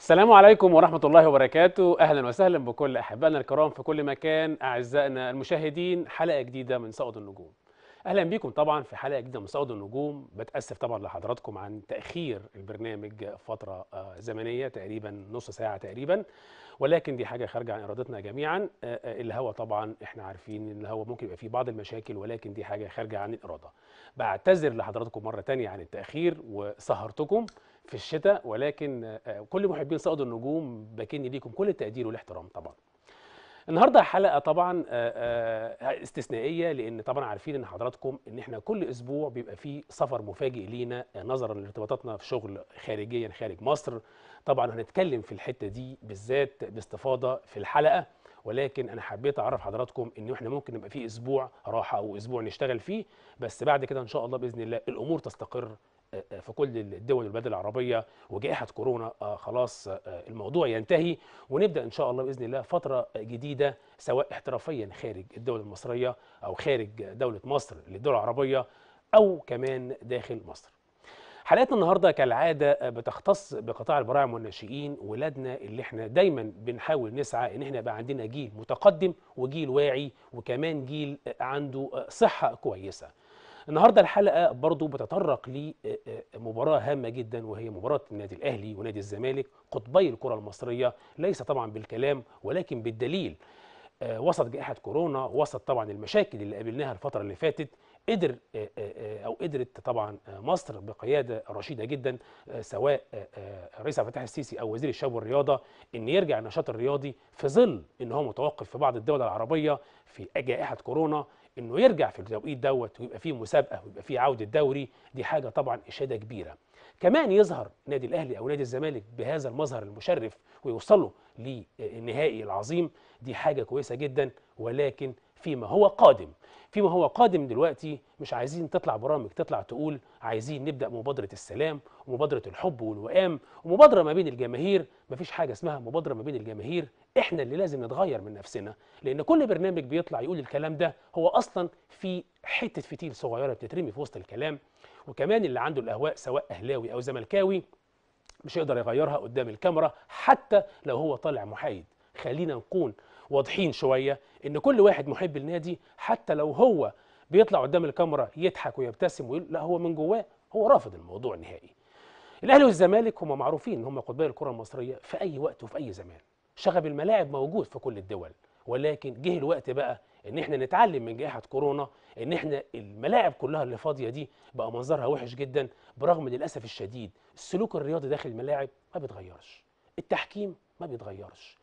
السلام عليكم ورحمة الله وبركاته أهلا وسهلا بكل أحبائنا الكرام في كل مكان أعزائنا المشاهدين حلقة جديدة من صعود النجوم أهلا بكم طبعا في حلقة جديدة من صعود النجوم بتأسف طبعا لحضراتكم عن تأخير البرنامج فترة آه، زمنية تقريبا نص ساعة تقريبا ولكن دي حاجة خارجة عن إرادتنا جميعا آه، آه، الهوا طبعا احنا عارفين ان الهوا ممكن يبقى فيه بعض المشاكل ولكن دي حاجة خارجة عن الإرادة بعتذر لحضراتكم مرة تانية عن التأخير وسهرتكم في الشتاء ولكن آه، كل محبين صعود النجوم بكن ليكم كل التقدير والاحترام طبعا النهارده حلقه طبعا آه، آه، استثنائيه لان طبعا عارفين ان حضراتكم ان احنا كل اسبوع بيبقى فيه سفر مفاجئ لينا آه، نظرا لارتباطاتنا في شغل خارجيا خارج مصر طبعا هنتكلم في الحته دي بالذات باستفاضه في الحلقه ولكن انا حبيت اعرف حضراتكم ان احنا ممكن نبقى فيه اسبوع راحه او اسبوع نشتغل فيه بس بعد كده ان شاء الله باذن الله الامور تستقر آه، آه، في كل الدول والبلاد العربيه وجائحه كورونا آه، خلاص آه، الموضوع ينتهي ونبدا ان شاء الله باذن الله فتره جديده سواء احترافيا خارج الدوله المصريه او خارج دوله مصر للدول العربيه او كمان داخل مصر. حلقتنا النهارده كالعاده بتختص بقطاع البراعم والناشئين ولادنا اللي احنا دايما بنحاول نسعى ان احنا يبقى عندنا جيل متقدم وجيل واعي وكمان جيل عنده صحه كويسه. النهارده الحلقه برضو بتطرق لمباراه هامه جدا وهي مباراه النادي الاهلي ونادي الزمالك قطبي الكره المصريه ليس طبعا بالكلام ولكن بالدليل آه، وسط جائحه كورونا وسط طبعا المشاكل اللي قابلناها الفتره اللي فاتت قدر آه، آه، او قدرت طبعا آه، مصر بقياده رشيده جدا آه، سواء آه، آه، الرئيس عبد الفتاح السيسي او وزير الشباب والرياضه ان يرجع النشاط الرياضي في ظل ان هو متوقف في بعض الدول العربيه في جائحه كورونا انه يرجع في التوقيت دوت ويبقى فيه مسابقه ويبقى فيه عوده دوري دي حاجه طبعا اشاده كبيره كمان يظهر نادي الاهلي او نادي الزمالك بهذا المظهر المشرف ويوصلوا للنهائي العظيم دي حاجه كويسه جدا ولكن فيما هو قادم فيما هو قادم دلوقتي مش عايزين تطلع برامج تطلع تقول عايزين نبدا مبادره السلام ومبادره الحب والوئام ومبادره ما بين الجماهير مفيش حاجه اسمها مبادره ما بين الجماهير احنا اللي لازم نتغير من نفسنا لان كل برنامج بيطلع يقول الكلام ده هو اصلا في حته فتيل صغيره بتترمي في وسط الكلام وكمان اللي عنده الاهواء سواء اهلاوي او زملكاوي مش هيقدر يغيرها قدام الكاميرا حتى لو هو طالع محايد خلينا نكون واضحين شويه ان كل واحد محب النادي حتى لو هو بيطلع قدام الكاميرا يضحك ويبتسم ويقول لا هو من جواه هو رافض الموضوع نهائي الاهلي والزمالك هم معروفين ان هم قطبي الكره المصريه في اي وقت وفي اي زمان شغب الملاعب موجود في كل الدول ولكن جه الوقت بقى ان احنا نتعلم من جائحه كورونا ان احنا الملاعب كلها اللي فاضيه دي بقى منظرها وحش جدا برغم للاسف الشديد السلوك الرياضي داخل الملاعب ما بيتغيرش التحكيم ما بيتغيرش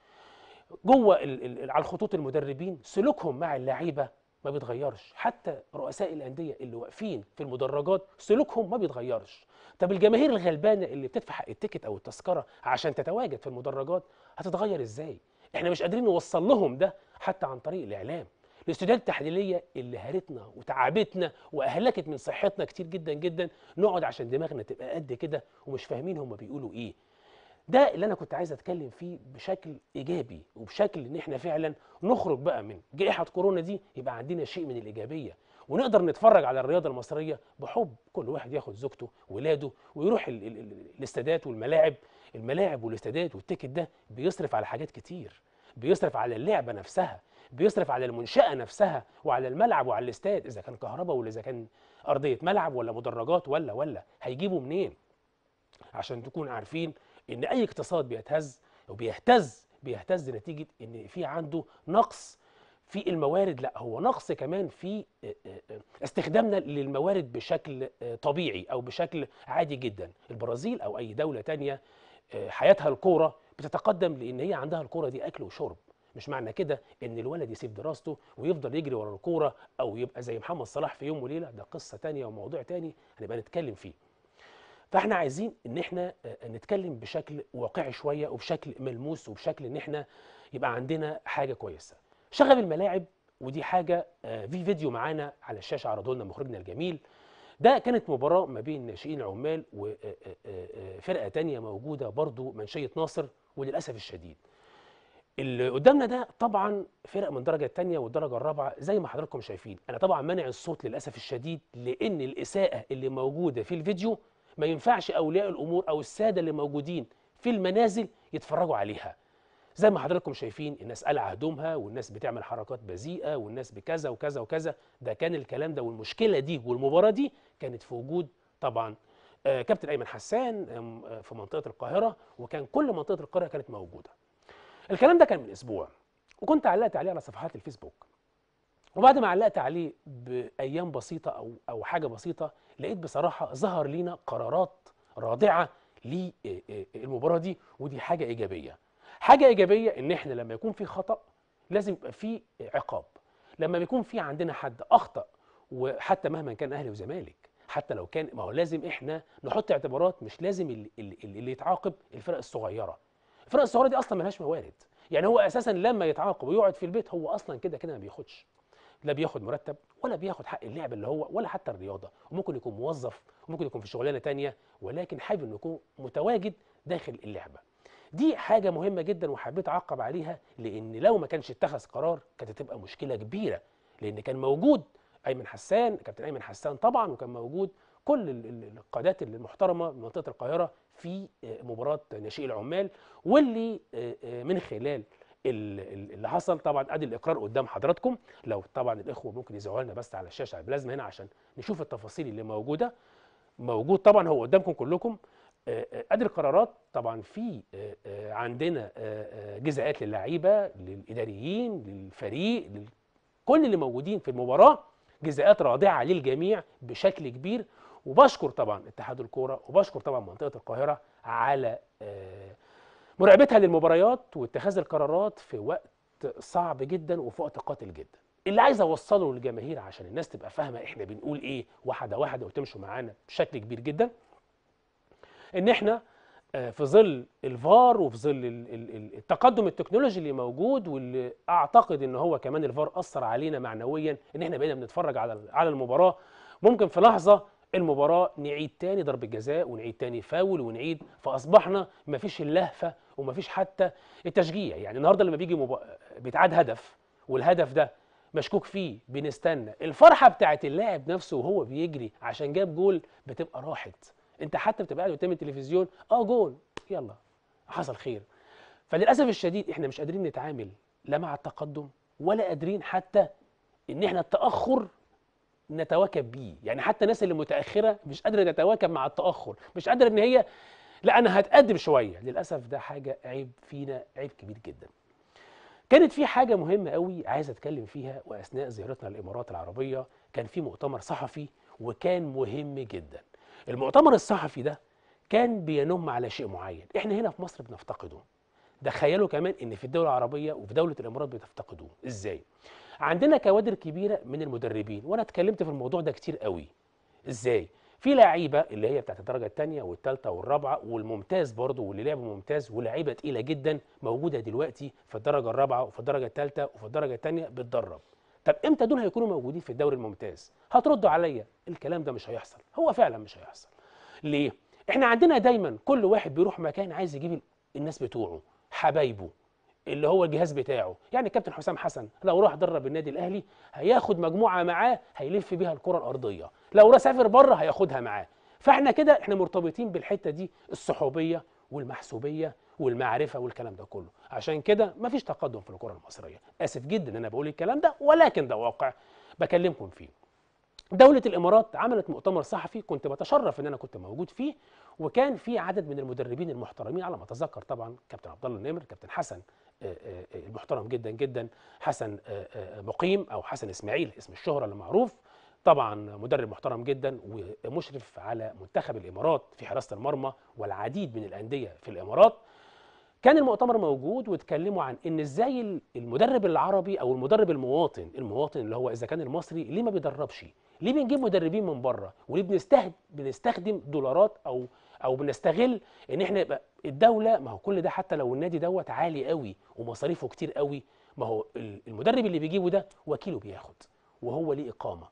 جوه ال- ال- على الخطوط المدربين سلوكهم مع اللعيبه ما بيتغيرش حتى رؤساء الانديه اللي واقفين في المدرجات سلوكهم ما بيتغيرش طب الجماهير الغلبانه اللي بتدفع حق التيكت او التذكره عشان تتواجد في المدرجات هتتغير ازاي احنا مش قادرين نوصل لهم ده حتى عن طريق الاعلام الاستوديوهات التحليليه اللي هرتنا وتعبتنا واهلكت من صحتنا كتير جدا جدا نقعد عشان دماغنا تبقى قد كده ومش فاهمين هم بيقولوا ايه ده اللي انا كنت عايز اتكلم فيه بشكل ايجابي وبشكل ان احنا فعلا نخرج بقى من جائحه كورونا دي يبقى عندنا شيء من الايجابيه ونقدر نتفرج على الرياضه المصريه بحب كل واحد ياخد زوجته ولاده ويروح ال- ال- ال- الاستادات والملاعب الملاعب والاستادات والتيكت ده بيصرف على حاجات كتير بيصرف على اللعبه نفسها بيصرف على المنشاه نفسها وعلى الملعب وعلى الاستاد اذا كان كهرباء ولا اذا كان ارضيه ملعب ولا مدرجات ولا ولا هيجيبوا منين عشان تكون عارفين ان اي اقتصاد بيتهز وبيهتز بيهتز نتيجه ان في عنده نقص في الموارد لا هو نقص كمان في آه، آه، آه، استخدامنا للموارد بشكل آه، طبيعي او بشكل عادي جدا البرازيل او اي دوله تانية آه، حياتها الكوره بتتقدم لان هي عندها الكوره دي اكل وشرب مش معنى كده ان الولد يسيب دراسته ويفضل يجري ورا الكوره او يبقى زي محمد صلاح في يوم وليله ده قصه تانية وموضوع تاني هنبقى نتكلم فيه فاحنا عايزين ان احنا آه، نتكلم بشكل واقعي شويه وبشكل ملموس وبشكل ان احنا يبقى عندنا حاجه كويسه شغب الملاعب ودي حاجه آه، في فيديو معانا على الشاشه عرضه لنا مخرجنا الجميل ده كانت مباراه ما بين ناشئين العمال وفرقه تانية موجوده برضو منشيه ناصر وللاسف الشديد اللي قدامنا ده طبعا فرق من الدرجه الثانيه والدرجه الرابعه زي ما حضراتكم شايفين انا طبعا مانع الصوت للاسف الشديد لان الاساءه اللي موجوده في الفيديو ما ينفعش اولياء الامور او الساده اللي موجودين في المنازل يتفرجوا عليها زي ما حضراتكم شايفين الناس قلع هدومها والناس بتعمل حركات بذيئه والناس بكذا وكذا وكذا ده كان الكلام ده والمشكله دي والمباراه دي كانت في وجود طبعا آه، كابتن ايمن حسان آم، آه، في منطقه القاهره وكان كل منطقه القاهره كانت موجوده الكلام ده كان من اسبوع وكنت علقت عليه على صفحات الفيسبوك وبعد ما علقت عليه بايام بسيطه او او حاجه بسيطه لقيت بصراحه ظهر لينا قرارات رادعه للمباراه دي ودي حاجه ايجابيه حاجه ايجابيه ان احنا لما يكون في خطا لازم يبقى في عقاب لما بيكون في عندنا حد اخطا وحتى مهما كان اهلي وزمالك حتى لو كان ما هو لازم احنا نحط اعتبارات مش لازم اللي, اللي, اللي يتعاقب الفرق الصغيره الفرق الصغيره دي اصلا ملهاش موارد يعني هو اساسا لما يتعاقب ويقعد في البيت هو اصلا كده كده ما بياخدش لا بياخد مرتب ولا بياخد حق اللعب اللي هو ولا حتى الرياضه وممكن يكون موظف وممكن يكون في شغلانه تانية ولكن حابب انه يكون متواجد داخل اللعبه دي حاجه مهمه جدا وحبيت اعقب عليها لان لو ما كانش اتخذ قرار كانت هتبقى مشكله كبيره لان كان موجود ايمن حسان كابتن ايمن حسان طبعا وكان موجود كل ال- ال- القادات المحترمه من منطقه القاهره في آه، مباراه ناشئي العمال واللي آه، آه، من خلال ال- ال- اللي حصل طبعا ادي الاقرار قدام حضراتكم لو طبعا الاخوه ممكن يزعوا لنا بس على الشاشه على البلازما هنا عشان نشوف التفاصيل اللي موجوده موجود طبعا هو قدامكم كلكم آه، آه، ادي القرارات طبعا في آه، آه، عندنا آه، آه، جزاءات للعيبه للاداريين للفريق لل- كل اللي موجودين في المباراه جزاءات رادعه للجميع بشكل كبير وبشكر طبعا اتحاد الكوره وبشكر طبعا منطقه القاهره على آه، مراقبتها للمباريات واتخاذ القرارات في وقت صعب جدا وفي وقت قاتل جدا اللي عايز اوصله للجماهير عشان الناس تبقى فاهمه احنا بنقول ايه واحده واحده وتمشوا معانا بشكل كبير جدا ان احنا آه، في ظل الفار وفي ظل ال- ال- ال- التقدم التكنولوجي اللي موجود واللي اعتقد ان هو كمان الفار اثر علينا معنويا ان احنا بقينا بنتفرج على على المباراه ممكن في لحظه المباراه نعيد تاني ضربه جزاء ونعيد تاني فاول ونعيد فاصبحنا مفيش اللهفه ومفيش حتى التشجيع يعني النهارده لما بيجي مبا... بيتعاد هدف والهدف ده مشكوك فيه بنستنى الفرحه بتاعت اللاعب نفسه وهو بيجري عشان جاب جول بتبقى راحت انت حتى بتبقى قاعد قدام التلفزيون اه جول يلا حصل خير فللاسف الشديد احنا مش قادرين نتعامل لا مع التقدم ولا قادرين حتى ان احنا التاخر نتواكب بيه يعني حتى الناس اللي متاخره مش قادره تتواكب مع التاخر مش قادره ان هي لا انا هتقدم شويه للاسف ده حاجه عيب فينا عيب كبير جدا كانت في حاجه مهمه قوي عايز اتكلم فيها واثناء زيارتنا للامارات العربيه كان في مؤتمر صحفي وكان مهم جدا المؤتمر الصحفي ده كان بينم على شيء معين احنا هنا في مصر بنفتقده تخيلوا كمان ان في الدول العربيه وفي دوله الامارات بتفتقدوه ازاي عندنا كوادر كبيره من المدربين وانا اتكلمت في الموضوع ده كتير قوي ازاي في لعيبه اللي هي بتاعت الدرجه الثانيه والثالثه والرابعه والممتاز برضه واللي لعبوا ممتاز ولاعيبه تقيله جدا موجوده دلوقتي في الدرجه الرابعه وفي الدرجه الثالثه وفي الدرجه الثانيه بتدرب طب امتى دول هيكونوا موجودين في الدوري الممتاز هتردوا عليا الكلام ده مش هيحصل هو فعلا مش هيحصل ليه احنا عندنا دايما كل واحد بيروح مكان عايز يجيب الناس بتوعه حبايبه اللي هو الجهاز بتاعه يعني الكابتن حسام حسن لو راح درب النادي الاهلي هياخد مجموعه معاه هيلف بيها الكره الارضيه لو راح سافر بره هياخدها معاه فاحنا كده احنا مرتبطين بالحته دي الصحوبيه والمحسوبيه والمعرفه والكلام ده كله عشان كده مفيش تقدم في الكره المصريه اسف جدا ان انا بقول الكلام ده ولكن ده واقع بكلمكم فيه دولة الإمارات عملت مؤتمر صحفي كنت بتشرف إن أنا كنت موجود فيه وكان في عدد من المدربين المحترمين على ما أتذكر طبعا كابتن عبد الله النمر كابتن حسن آه، آه، آه، المحترم جدا جدا حسن آه، آه، مقيم أو حسن إسماعيل اسم الشهرة اللي معروف طبعا مدرب محترم جدا ومشرف على منتخب الإمارات في حراسة المرمى والعديد من الأندية في الإمارات كان المؤتمر موجود واتكلموا عن ان ازاي المدرب العربي او المدرب المواطن المواطن اللي هو اذا كان المصري ليه ما بيدربش ليه بنجيب مدربين من بره وليه بنستهد بنستخدم دولارات او او بنستغل ان احنا يبقى الدوله ما هو كل ده حتى لو النادي دوت عالي قوي ومصاريفه كتير قوي ما هو ال- المدرب اللي بيجيبه ده وكيله بياخد وهو ليه اقامه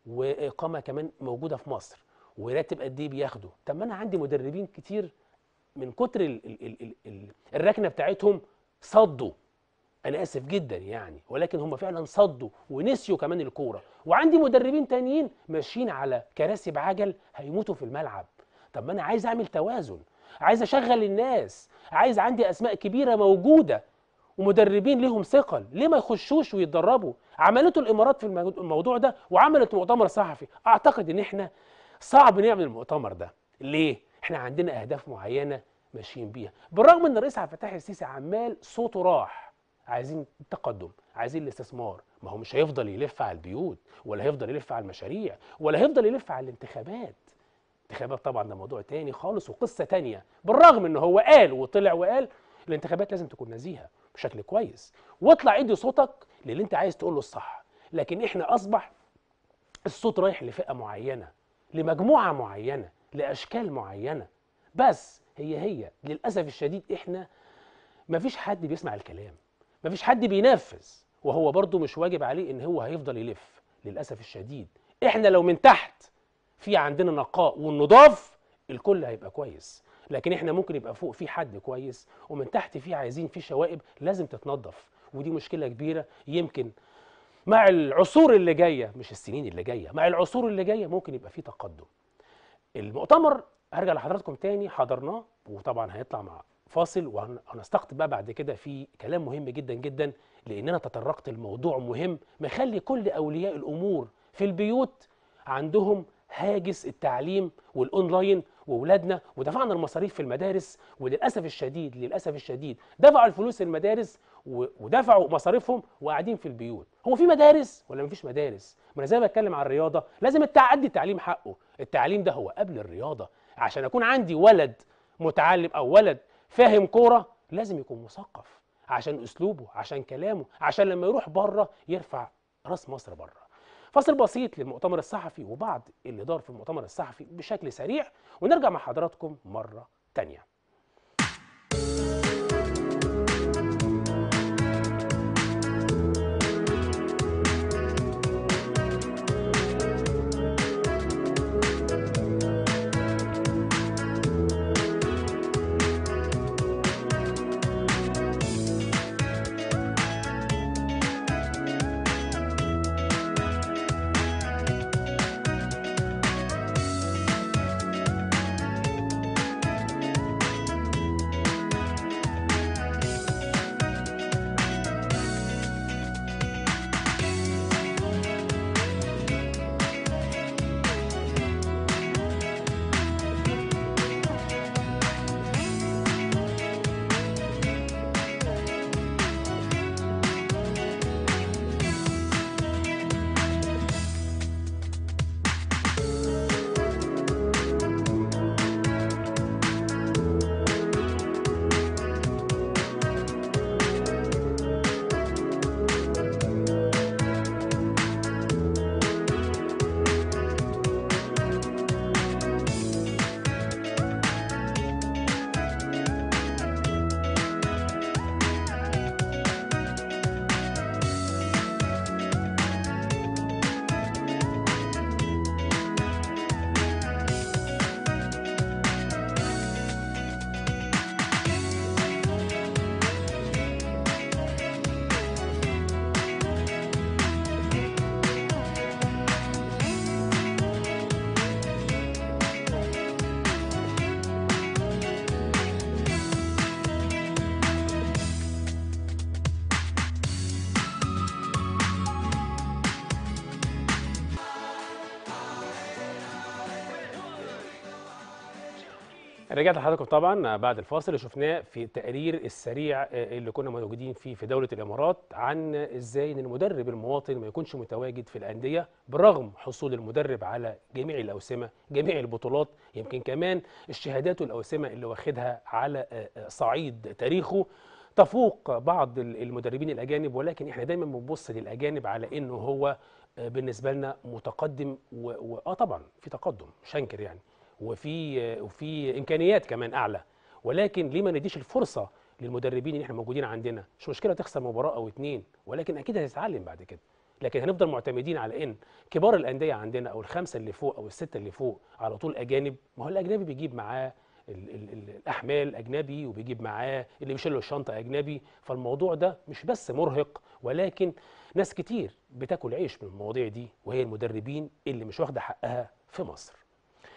واقامه كمان موجوده في مصر وراتب قد ايه بياخده طب ما انا عندي مدربين كتير من كتر ال ال ال ال ال الركنه بتاعتهم صدوا انا اسف جدا يعني ولكن هم فعلا صدوا ونسيوا كمان الكوره وعندي مدربين تانيين ماشيين على كراسي بعجل هيموتوا في الملعب طب ما انا عايز اعمل توازن عايز اشغل الناس عايز عندي اسماء كبيره موجوده ومدربين ليهم ثقل ليه ما يخشوش ويتدربوا عملته الامارات في المو- الموضوع ده وعملت مؤتمر صحفي اعتقد ان احنا صعب نعمل المؤتمر ده ليه احنا عندنا اهداف معينه ماشيين بيها بالرغم ان الرئيس عبد الفتاح السيسي عمال صوته راح عايزين التقدم عايزين الاستثمار ما هو مش هيفضل يلف على البيوت ولا هيفضل يلف على المشاريع ولا هيفضل يلف على الانتخابات انتخابات طبعا ده موضوع تاني خالص وقصة تانية بالرغم ان هو قال وطلع وقال الانتخابات لازم تكون نزيهة بشكل كويس واطلع ادي صوتك للي انت عايز تقوله الصح لكن احنا اصبح الصوت رايح لفئة معينة لمجموعة معينة لأشكال معينة بس هي هي للأسف الشديد احنا مفيش حد بيسمع الكلام مفيش حد بينفذ وهو برضه مش واجب عليه ان هو هيفضل يلف للأسف الشديد احنا لو من تحت في عندنا نقاء والنضاف الكل هيبقى كويس لكن احنا ممكن يبقى فوق في حد كويس ومن تحت في عايزين في شوائب لازم تتنظف ودي مشكلة كبيرة يمكن مع العصور اللي جاية مش السنين اللي جاية مع العصور اللي جاية ممكن يبقى في تقدم المؤتمر هرجع لحضراتكم تاني حضرناه وطبعا هيطلع مع فاصل وهنستقطب بقى بعد كده في كلام مهم جدا جدا لان انا تطرقت الموضوع مهم مخلي كل اولياء الامور في البيوت عندهم هاجس التعليم والاونلاين واولادنا ودفعنا المصاريف في المدارس وللاسف الشديد للاسف الشديد دفعوا الفلوس المدارس و- ودفعوا مصاريفهم وقاعدين في البيوت هو في مدارس ولا مفيش مدارس ما انا زي ما بتكلم عن الرياضه لازم التعدي التعليم حقه التعليم ده هو قبل الرياضه عشان اكون عندي ولد متعلم او ولد فاهم كوره لازم يكون مثقف عشان اسلوبه عشان كلامه عشان لما يروح بره يرفع راس مصر بره فاصل بسيط للمؤتمر الصحفي وبعض اللي دار في المؤتمر الصحفي بشكل سريع ونرجع مع حضراتكم مرة تانية رجعت لحضراتكم طبعا بعد الفاصل اللي شفناه في التقرير السريع اللي كنا موجودين فيه في دولة الإمارات عن إزاي إن المدرب المواطن ما يكونش متواجد في الأندية برغم حصول المدرب على جميع الأوسمة جميع البطولات يمكن كمان الشهادات والأوسمة اللي واخدها على صعيد تاريخه تفوق بعض المدربين الأجانب ولكن إحنا دايما بنبص للأجانب على إنه هو بالنسبة لنا متقدم و... و... آه طبعا في تقدم مش هنكر يعني وفي وفي امكانيات كمان اعلى ولكن ليه ما نديش الفرصه للمدربين اللي احنا موجودين عندنا مش مشكله تخسر مباراه او اتنين ولكن اكيد هتتعلم بعد كده لكن هنفضل معتمدين على ان كبار الانديه عندنا او الخمسه اللي فوق او السته اللي فوق على طول اجانب ما هو الاجنبي بيجيب معاه ال ال ال الاحمال اجنبي وبيجيب معاه اللي بيشيل له الشنطه اجنبي فالموضوع ده مش بس مرهق ولكن ناس كتير بتاكل عيش من المواضيع دي وهي المدربين اللي مش واخده حقها في مصر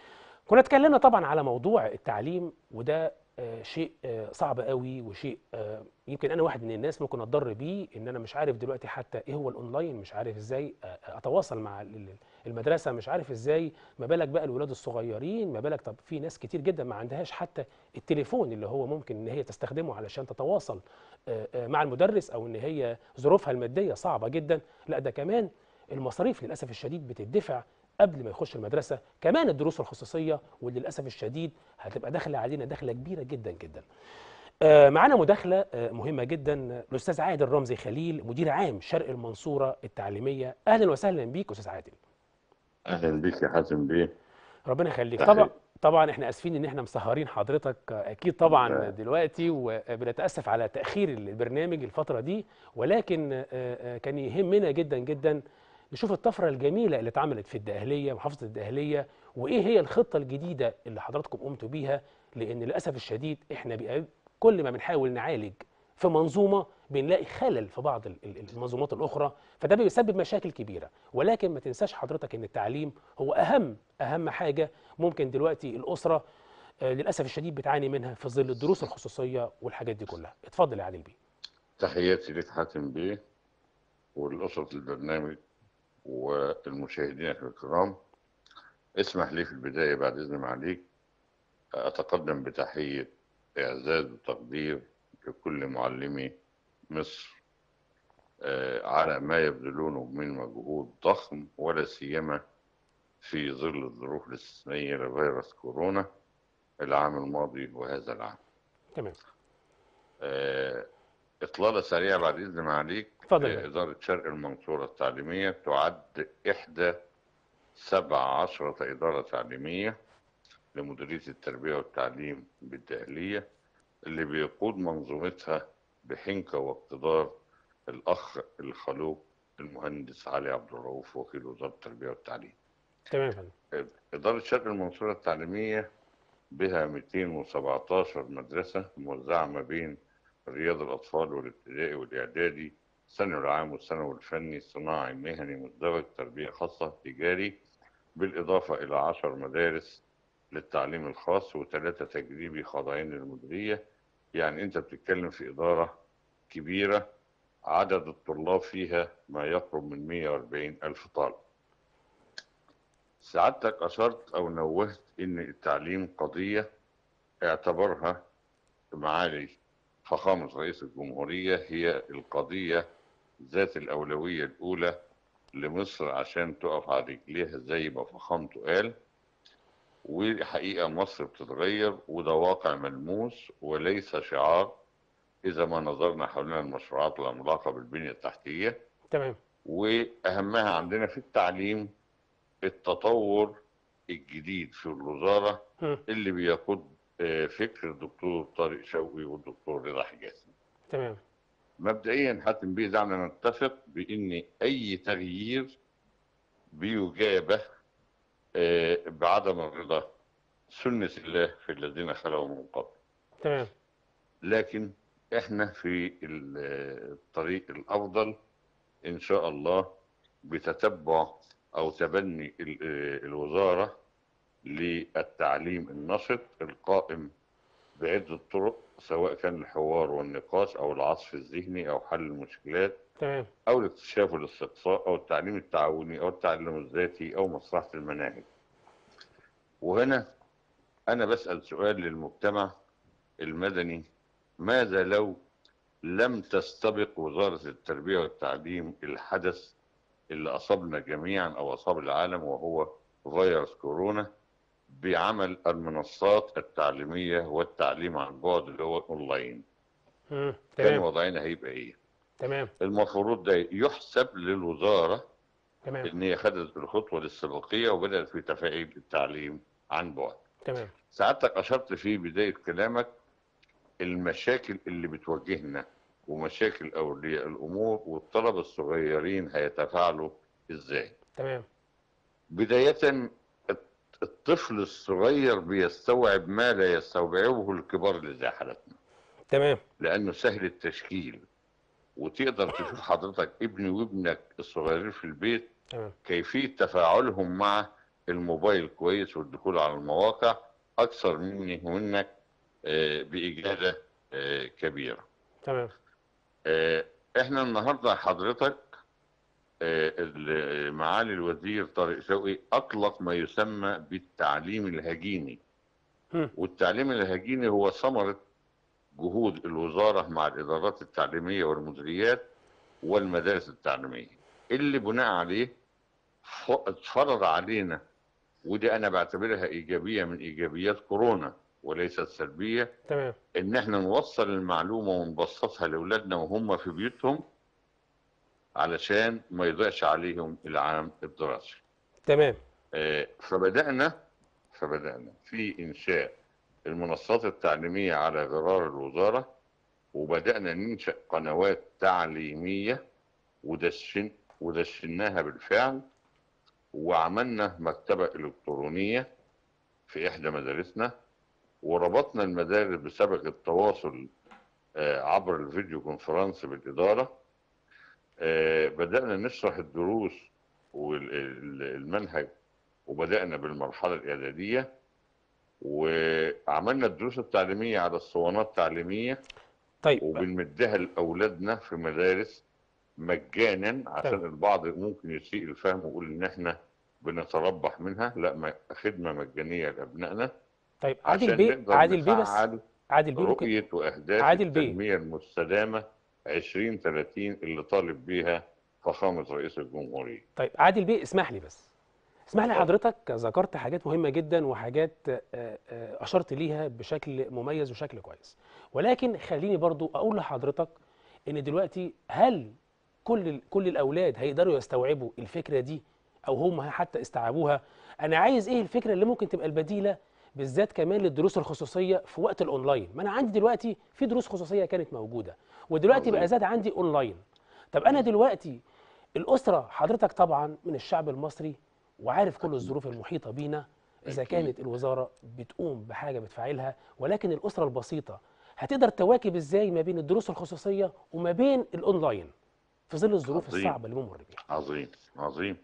كنا اتكلمنا طبعا على موضوع التعليم وده آه، شيء آه، صعب قوي وشيء آه، يمكن انا واحد من الناس ممكن اتضر بيه ان انا مش عارف دلوقتي حتى ايه هو الاونلاين مش عارف ازاي آه، اتواصل مع ال- ال- المدرسه مش عارف ازاي ما بالك بقى الولاد الصغيرين ما بالك طب في ناس كتير جدا ما عندهاش حتى التليفون اللي هو ممكن ان هي تستخدمه علشان تتواصل آه، آه، مع المدرس او ان هي ظروفها الماديه صعبه جدا لا ده كمان المصاريف للاسف الشديد بتدفع قبل ما يخش المدرسه كمان الدروس الخصوصيه واللي للاسف الشديد هتبقى داخله علينا دخله كبيره جدا جدا آه، معانا مداخله آه، مهمه جدا الاستاذ عادل رمزي خليل مدير عام شرق المنصوره التعليميه اهلا وسهلا بيك استاذ عادل اهلا بيك يا حازم بيه ربنا يخليك تحية. طبعا طبعا احنا اسفين ان احنا مسهرين حضرتك آه، اكيد طبعا لا. دلوقتي وبنتاسف على تاخير البرنامج الفتره دي ولكن آه، آه، كان يهمنا جدا جدا نشوف الطفره الجميله اللي اتعملت في الدقهليه محافظه الدقهليه وايه هي الخطه الجديده اللي حضراتكم قمتوا بيها لان للاسف الشديد احنا بقى كل ما بنحاول نعالج في منظومه بنلاقي خلل في بعض ال- ال- المنظومات الاخرى فده بيسبب مشاكل كبيره ولكن ما تنساش حضرتك ان التعليم هو اهم اهم حاجه ممكن دلوقتي الاسره آه، للاسف الشديد بتعاني منها في ظل الدروس الخصوصيه والحاجات دي كلها اتفضل يا عادل بيه تحياتي لك حاتم بيه ولأسرة البرنامج والمشاهدين الكرام اسمح لي في البداية بعد إذن معاليك أتقدم بتحية إعزاز وتقدير لكل معلمي مصر آه، على ما يبذلونه من مجهود ضخم ولا سيما في ظل الظروف الاستثنائية لفيروس كورونا العام الماضي وهذا العام تمام آه، إطلالة سريعة بعد إذن معاليك اتفضل يا آه، فندم. إدارة شرق المنصورة التعليمية تعد إحدى سبع عشرة إدارة تعليمية لمديرية التربية والتعليم بالدقهلية اللي بيقود منظومتها بحنكة واقتدار الأخ الخلوق المهندس علي عبد الرؤوف وكيل وزارة التربية والتعليم تمام يا فندم إدارة شرق المنصورة التعليمية بها 217 مدرسة موزعة ما بين رياض الأطفال والابتدائي والإعدادي الثانوي العام والثانوي الفني صناعي مهني مزدوج تربية خاصة تجاري بالإضافة إلى 10 مدارس للتعليم الخاص وثلاثة تجريبي خاضعين للمديرية يعني أنت بتتكلم في إدارة كبيرة عدد الطلاب فيها ما يقرب من 140 ألف طالب سعادتك أشرت أو نوهت إن التعليم قضية اعتبرها معالي فخامة رئيس الجمهورية هي القضية ذات الأولوية الأولى لمصر عشان تقف على رجليها زي ما فخامته قال وحقيقة مصر بتتغير وده واقع ملموس وليس شعار إذا ما نظرنا حوالين المشروعات العملاقة بالبنية التحتية تمام وأهمها عندنا في التعليم التطور الجديد في الوزارة مم. اللي بيقود آه، فكر الدكتور طارق شوقي والدكتور رضا حجازي تمام مبدئيا حاتم بيه دعنا نتفق بان اي تغيير بيجابه آه، بعدم الرضا سنة الله في الذين خلوا من قبل تمام لكن احنا في ال- الطريق الافضل ان شاء الله بتتبع او تبني ال- آه، الوزارة للتعليم النشط القائم بعدة طرق سواء كان الحوار والنقاش او العصف الذهني او حل المشكلات تمام او الاكتشاف والاستقصاء او التعليم التعاوني او التعلم الذاتي او مصلحة المناهج وهنا انا بسأل سؤال للمجتمع المدني ماذا لو لم تستبق وزارة التربية والتعليم الحدث اللي أصابنا جميعا أو أصاب العالم وهو فيروس كورونا بعمل المنصات التعليمية والتعليم عن بعد اللي هو أونلاين مم. كان تمام وضعنا هيبقى إيه؟ تمام المفروض ده يحسب للوزارة تمام إن هي خدت الخطوة الاستباقية وبدأت في تفعيل التعليم عن بعد تمام سعادتك أشرت في بداية كلامك المشاكل اللي بتواجهنا ومشاكل أولياء الأمور والطلبة الصغيرين هيتفاعلوا إزاي تمام بداية الطفل الصغير بيستوعب ما لا يستوعبه الكبار اللي زي حالتنا تمام لأنه سهل التشكيل وتقدر تشوف حضرتك ابني وابنك الصغيرين في البيت تمام كيفية تفاعلهم مع الموبايل كويس والدخول على المواقع اكثر مني ومنك آه، باجاده آه، كبيره تمام آه، احنا النهارده حضرتك آه، ال- معالي الوزير طارق شوقي اطلق ما يسمى بالتعليم الهجيني مم. والتعليم الهجيني هو ثمره جهود الوزاره مع الادارات التعليميه والمديريات والمدارس التعليميه اللي بناء عليه ف- اتفرض علينا ودي انا بعتبرها ايجابيه من ايجابيات كورونا وليست سلبيه تمام ان احنا نوصل المعلومه ونبسطها لاولادنا وهم في بيوتهم علشان ما يضيعش عليهم العام الدراسي تمام آه، فبدانا فبدانا في انشاء المنصات التعليميه على غرار الوزاره وبدانا ننشا قنوات تعليميه ودشن ودشناها بالفعل وعملنا مكتبه الكترونيه في احدى مدارسنا وربطنا المدارس بسبق التواصل آه، عبر الفيديو كونفرنس بالإدارة آه، بدأنا نشرح الدروس والمنهج وبدأنا بالمرحلة الإعدادية وعملنا الدروس التعليمية على اسطوانات تعليمية طيب وبنمدها لأولادنا في مدارس مجانا عشان تمام. البعض ممكن يسيء الفهم ويقول إن إحنا بنتربح منها لا ما- خدمة مجانية لأبنائنا طيب عادل عشان بيه نقدر عادل بيه بس نفعل عادل بيه ممكن رؤية وأهداف عادل بيه. التنمية المستدامة 2030 اللي طالب بيها فخامة رئيس الجمهورية. طيب عادل بيه اسمح لي بس اسمح لي اتفضل. حضرتك ذكرت حاجات مهمة جدا وحاجات آه، آه، أشرت ليها بشكل مميز وشكل كويس ولكن خليني برضو أقول لحضرتك إن دلوقتي هل كل ال- كل الأولاد هيقدروا يستوعبوا الفكرة دي أو هم حتى استوعبوها أنا عايز إيه الفكرة اللي ممكن تبقى البديلة بالذات كمان للدروس الخصوصية في وقت الأونلاين ما أنا عندي دلوقتي في دروس خصوصية كانت موجودة ودلوقتي بقى عظيم. زاد عندي أونلاين طب أنا دلوقتي الأسرة حضرتك طبعا من الشعب المصري وعارف كل الظروف المحيطة بينا إذا أكيد. كانت الوزارة بتقوم بحاجة بتفعلها ولكن الأسرة البسيطة هتقدر تواكب إزاي ما بين الدروس الخصوصية وما بين الأونلاين في ظل الظروف عظيم. الصعبة اللي بنمر بيها عظيم عظيم.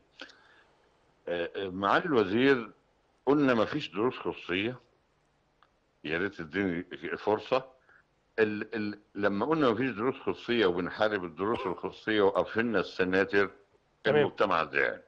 آه، آه، معالي الوزير قلنا ما فيش دروس خصوصية يا ريت تديني فرصة ال ال لما قلنا ما فيش دروس خصوصية وبنحارب الدروس الخصوصية وقفلنا السناتر تمام. المجتمع زعل.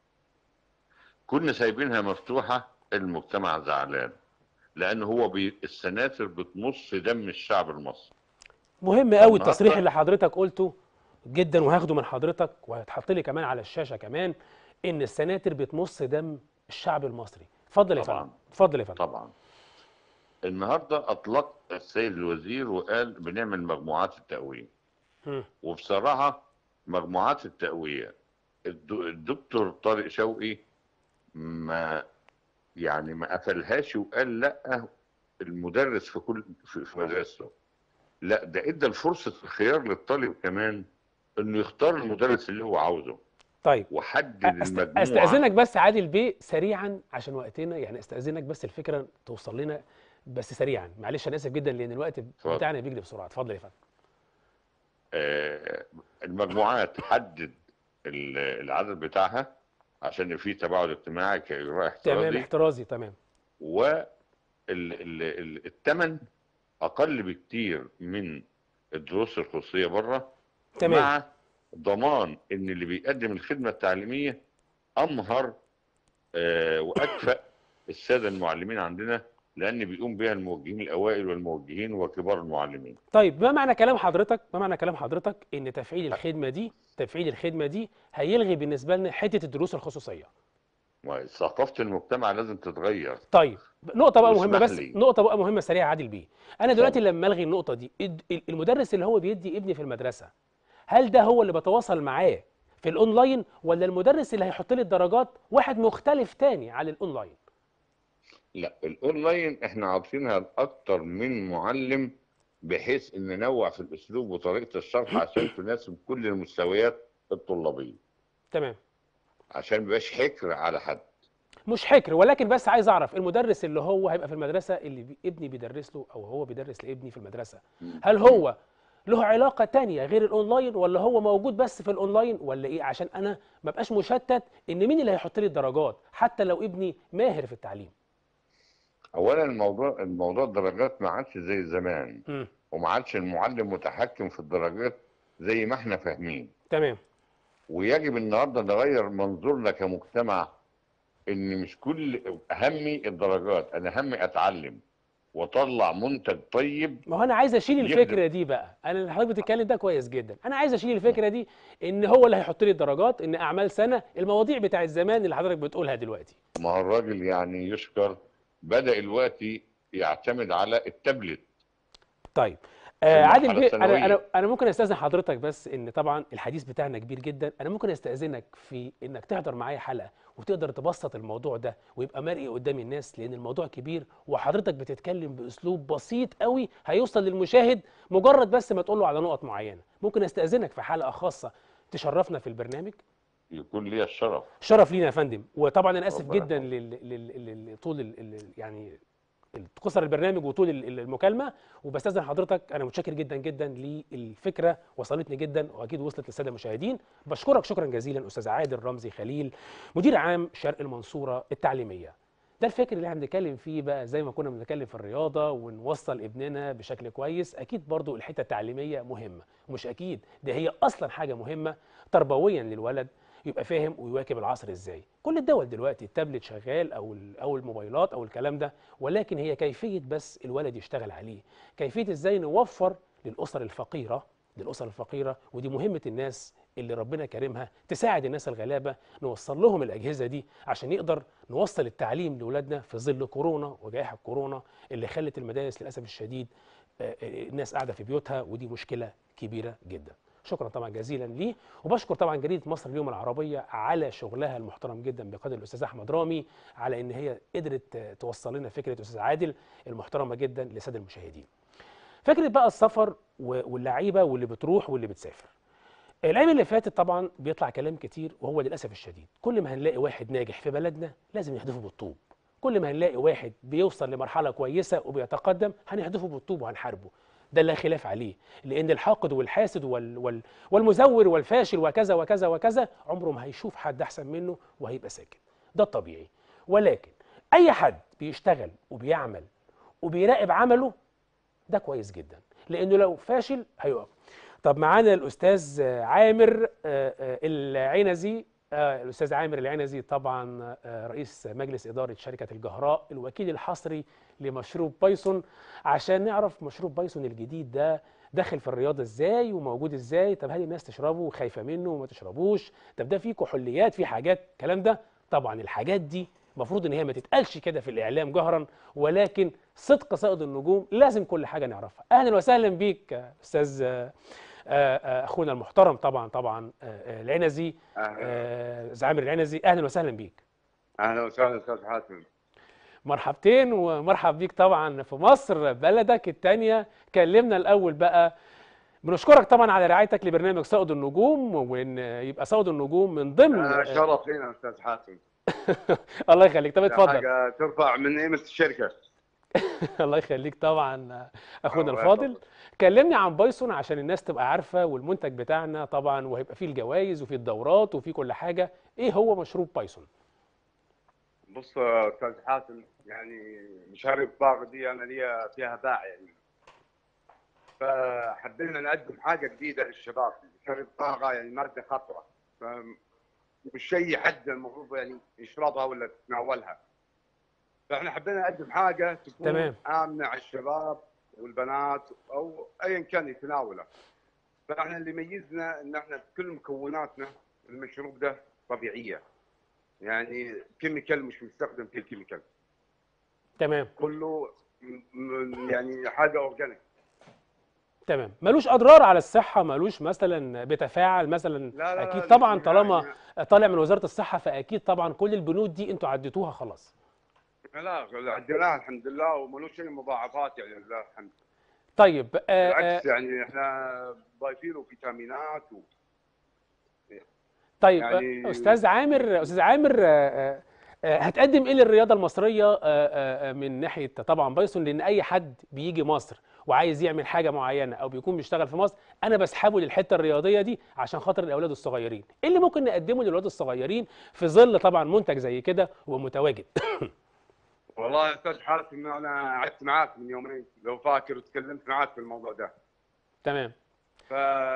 كنا سايبينها مفتوحة المجتمع زعلان لأن هو بي السناتر بتمص دم الشعب المصري. مهم قوي النهاردة- التصريح اللي حضرتك قلته جدا وهاخده من حضرتك وهيتحط لي كمان على الشاشة كمان إن السناتر بتمص دم الشعب المصري اتفضل يا طبعاً. فندم اتفضل يا فندم طبعا النهارده اطلق السيد الوزير وقال بنعمل مجموعات التقويه مم. وبصراحه مجموعات التقويه الد- الدكتور طارق شوقي ما يعني ما قفلهاش وقال لا المدرس في كل في في مدرسته لا ده ادى الفرصه الخيار للطالب كمان انه يختار المدرس اللي هو عاوزه طيب وحدد أست- المجموعه استاذنك بس عادل بيه سريعا عشان وقتنا يعني استاذنك بس الفكره توصل لنا بس سريعا معلش انا اسف جدا لان الوقت اتفضل. بتاعنا بيجري بسرعه اتفضل يا فندم آه، المجموعات حدد ال- العدد بتاعها عشان في تباعد اجتماعي كإجراء تمام احترازي احترازي تمام والثمن أقل بكتير من الدروس الخصوصية بره تمام مع ضمان إن اللي بيقدم الخدمة التعليمية أمهر آه، وأكفأ السادة المعلمين عندنا لأن بيقوم بها الموجهين الأوائل والموجهين وكبار المعلمين طيب ما معنى كلام حضرتك ما معنى كلام حضرتك ان تفعيل الخدمه دي تفعيل الخدمه دي هيلغي بالنسبه لنا حته الدروس الخصوصيه وثقافة المجتمع لازم تتغير طيب نقطة بقى مهمة واسمح بس لي. نقطة بقى مهمة سريعة عادل بيه أنا دلوقتي اتفضل. لما ألغي النقطة دي الد- ال- المدرس اللي هو بيدي ابني في المدرسة هل ده هو اللي بتواصل معاه في الأونلاين ولا المدرس اللي هيحط لي الدرجات واحد مختلف تاني عن الأونلاين لا الاونلاين احنا عاطينها لاكتر من معلم بحيث ان ننوع في الاسلوب وطريقه الشرح عشان تناسب كل المستويات الطلابيه تمام عشان ما يبقاش حكر على حد مش حكر ولكن بس عايز أعرف المدرس اللي هو هيبقى في المدرسة اللي بي ابني بيدرس له أو هو بيدرس لابني في المدرسة هل هو له علاقه تانية غير الاونلاين ولا هو موجود بس في الاونلاين ولا ايه عشان انا ما بقاش مشتت ان مين اللي هيحط لي الدرجات حتى لو ابني ماهر في التعليم اولا الموضوع الموضوع الدرجات ما عادش زي زمان امم وما عادش المعلم متحكم في الدرجات زي ما احنا فاهمين تمام ويجب النهارده نغير منظورنا كمجتمع ان مش كل همي الدرجات انا همي اتعلم واطلع منتج طيب ما هو انا عايز اشيل يخدم. الفكره دي بقى انا اللي حضرتك بتتكلم ده كويس جدا انا عايز اشيل الفكره دي ان هو اللي هيحط لي الدرجات ان اعمال سنه المواضيع بتاعت زمان اللي حضرتك بتقولها دلوقتي ما هو الراجل يعني يشكر بدأ الوقت يعتمد على التابلت طيب آه عادل المرحلة بيه انا الثانوية. انا انا ممكن استاذن حضرتك بس ان طبعا الحديث بتاعنا كبير جدا انا ممكن استاذنك في انك تحضر معايا حلقه وتقدر تبسط الموضوع ده ويبقى مرئي قدام الناس لان الموضوع كبير وحضرتك بتتكلم باسلوب بسيط قوي هيوصل للمشاهد مجرد بس ما تقول له على نقط معينه ممكن استاذنك في حلقه خاصه تشرفنا في البرنامج يكون لي الشرف شرف لينا يا فندم وطبعا انا اسف ربنا جدا يحفظك. لل... لل... لل... طول ال... ال... يعني قصر البرنامج وطول ال- ال- المكالمه وبستاذن حضرتك انا متشكر جدا جدا للفكره وصلتني جدا واكيد وصلت للساده المشاهدين بشكرك شكرا جزيلا استاذ عادل رمزي خليل مدير عام شرق المنصوره التعليميه ده الفكر اللي احنا بنتكلم فيه بقى زي ما كنا بنتكلم في الرياضه ونوصل ابننا بشكل كويس اكيد برضو الحته التعليميه مهمه ومش اكيد ده هي اصلا حاجه مهمه تربويا للولد يبقى فاهم ويواكب العصر ازاي كل الدول دلوقتي التابلت شغال او ال- او الموبايلات او الكلام ده ولكن هي كيفيه بس الولد يشتغل عليه كيفيه ازاي نوفر للاسر الفقيره للاسر الفقيره ودي مهمه الناس اللي ربنا كرمها تساعد الناس الغلابه نوصل لهم الاجهزه دي عشان نقدر نوصل التعليم لاولادنا في ظل كورونا وجائحه كورونا اللي خلت المدارس للاسف الشديد آه، آه، الناس قاعده في بيوتها ودي مشكله كبيره جدا شكرا طبعا جزيلا ليه وبشكر طبعا جريده مصر اليوم العربيه على شغلها المحترم جدا بقياده الاستاذ احمد رامي على ان هي قدرت آه، توصل لنا فكره الاستاذ عادل المحترمه جدا لساده المشاهدين فكره بقى السفر و- واللعيبه واللي بتروح واللي بتسافر الايام اللي فاتت طبعا بيطلع كلام كتير وهو للاسف الشديد كل ما هنلاقي واحد ناجح في بلدنا لازم نحدفه بالطوب كل ما هنلاقي واحد بيوصل لمرحله كويسه وبيتقدم هنحدفه بالطوب وهنحاربه ده لا خلاف عليه لان الحاقد والحاسد وال وال والمزور والفاشل وكذا وكذا وكذا عمره ما هيشوف حد احسن منه وهيبقى ساكت ده الطبيعي ولكن اي حد بيشتغل وبيعمل وبيراقب عمله ده كويس جدا لانه لو فاشل هيقف طب معانا الاستاذ آه، عامر آه، آه، العنزي آه، الاستاذ عامر العنزي طبعا آه، رئيس مجلس اداره شركه الجهراء الوكيل الحصري لمشروب بايثون عشان نعرف مشروب بايثون الجديد ده داخل في الرياضه ازاي وموجود ازاي طب هل الناس تشربه وخايفه منه وما تشربوش طب ده فيه كحوليات فيه حاجات الكلام ده طبعا الحاجات دي المفروض ان هي ما تتقالش كده في الاعلام جهرا ولكن صدق صائد النجوم لازم كل حاجه نعرفها اهلا وسهلا بيك يا استاذ آه، آه، آه، اخونا المحترم طبعا طبعا آه، آه، العنزي اهلا آه، زعامر العنزي اهلا وسهلا بيك اهلا وسهلا استاذ حاتم مرحبتين ومرحب بيك طبعا في مصر بلدك التانية كلمنا الأول بقى بنشكرك طبعا على رعايتك لبرنامج صائد النجوم وان يبقى صائد النجوم من ضمن آه، شرف لينا استاذ حاتم الله يخليك طب ده اتفضل حاجه ترفع من قيمه الشركه الله يخليك طبعا اخونا الله الفاضل يحفظك. كلمني عن بايثون عشان الناس تبقى عارفه والمنتج بتاعنا طبعا وهيبقى فيه الجوائز وفيه الدورات وفيه كل حاجه ايه هو مشروب بايثون بص يا استاذ حاتم يعني مشاريب باغ دي انا ليا فيها باع يعني فحبينا نقدم حاجه جديده للشباب مشاريب باغ يعني ماده خطره ف مش اي حد المفروض يعني يشربها ولا يتناولها فاحنا حبينا نقدم حاجه تكون تمام. امنه على الشباب والبنات او ايا كان يتناولها فاحنا اللي يميزنا ان احنا كل مكوناتنا المشروب ده طبيعيه يعني كيميكال مش مستخدم فيه الكيميكال تمام كله م- م- يعني حاجه اورجانيك تمام ملوش اضرار على الصحه ملوش مثلا بيتفاعل مثلا لا لا اكيد لا طبعا لا، طالما طالع من وزاره الصحه فاكيد طبعا كل البنود دي انتوا عديتوها خلاص لا عدلناها الحمد لله وملوش اي مضاعفات يعني لله الحمد طيب آه آه بالعكس يعني احنا ضايفين له فيتامينات و... طيب يعني- آه، استاذ عامر استاذ عامر آه، آه، آه، هتقدم ايه للرياضه المصريه آه، آه، آه، من ناحيه طبعا بايثون لان اي حد بيجي مصر وعايز يعمل حاجه معينه او بيكون بيشتغل في مصر انا بسحبه للحته الرياضيه دي عشان خاطر الاولاد الصغيرين ايه اللي ممكن نقدمه للاولاد الصغيرين في ظل طبعا منتج زي كده ومتواجد والله يا استاذ حاتم انا قعدت معاك من يومين لو فاكر وتكلمت معاك في الموضوع ده تمام ف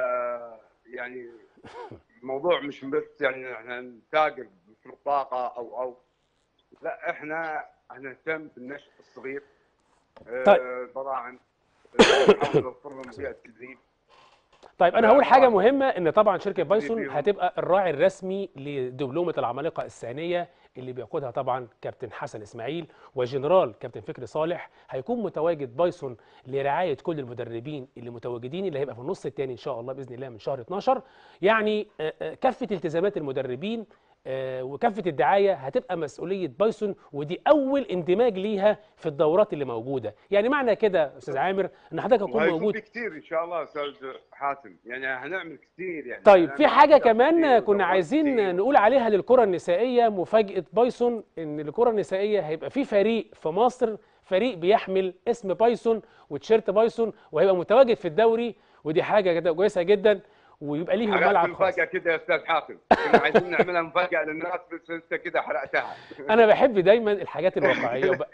يعني الموضوع مش بس يعني احنا نتاجر في الطاقه او او لا احنا هنهتم بالنشء الصغير آه، طيب. البراعم آه، نحاول نوفر لهم بيئه تدريب طيب انا لا، هقول حاجه طبعاً. مهمه ان طبعا شركه بايثون بيهم. هتبقى الراعي الرسمي لدبلومه العمالقه الثانيه اللي بيقودها طبعا كابتن حسن اسماعيل وجنرال كابتن فكري صالح هيكون متواجد بايثون لرعايه كل المدربين اللي متواجدين اللي هيبقى في النص الثاني ان شاء الله باذن الله من شهر 12 يعني آه، آه، كافه التزامات المدربين آه، وكافه الدعايه هتبقى مسؤوليه بايثون ودي اول اندماج ليها في الدورات اللي موجوده يعني معنى كده استاذ عامر ان حضرتك هتكون وهيكون موجود في كتير ان شاء الله استاذ حاتم يعني هنعمل كتير يعني طيب في هنعمل حاجة أشياء كمان كتير كنا ودورات عايزين كتير. نقول عليها للكرة النسائية مفاجأة بايثون إن الكرة النسائية هيبقى في فريق في مصر فريق بيحمل اسم بايثون وتيشيرت بايثون وهيبقى متواجد في الدوري ودي حاجة كده كويسة جدا ويبقى ليهم حرقت ملعب خاص مفاجاه كده يا استاذ حاتم كنا عايزين نعملها مفاجاه للناس بس انت كده حرقتها أنا بحب دايما الحاجات الواقعية وب...